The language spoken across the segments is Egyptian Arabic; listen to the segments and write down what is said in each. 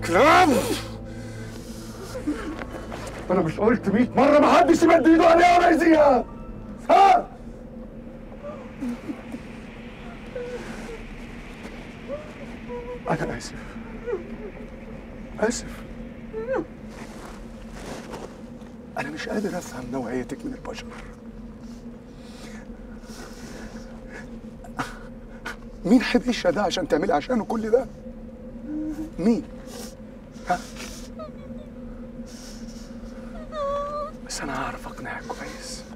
كلاب انا مش قلت 100 مره ما حدش يمد ايده عليها ولا يأذيها ها انا اسف اسف انا مش قادر افهم نوعيتك من البشر مين حبيشة ده عشان تعملي عشانه كل ده مين ها بس انا هعرف اقنعك كويس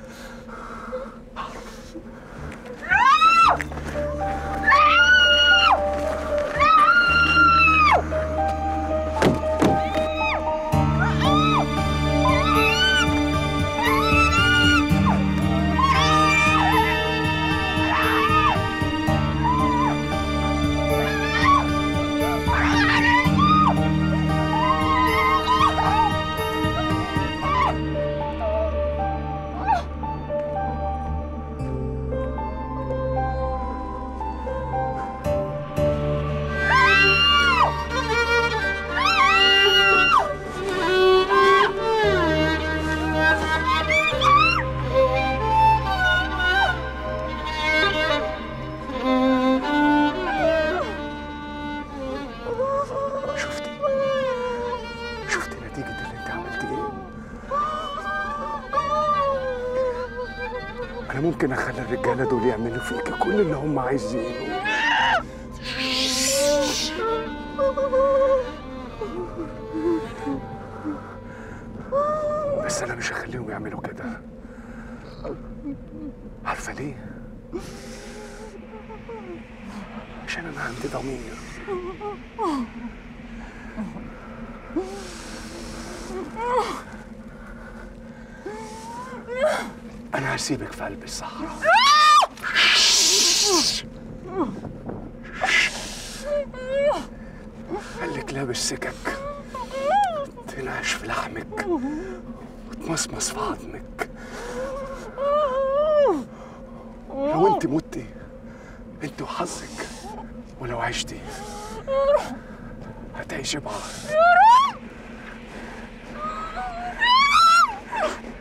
شفتي شفتي نتيجة اللي انت عملتيه ايه انا ممكن اخلي الرجالة دول يعملوا فيكي كل اللي هم عايزينه بس انا مش هخليهم يعملوا كده عارفة ليه؟ عشان انا عندي ضمير انا هسيبك في قلب الصحراء خليك لابس سكك تنعش في لحمك وتمصمص في عظمك لو انت متي انت وحظك ولو عشتي هتعيشي بعض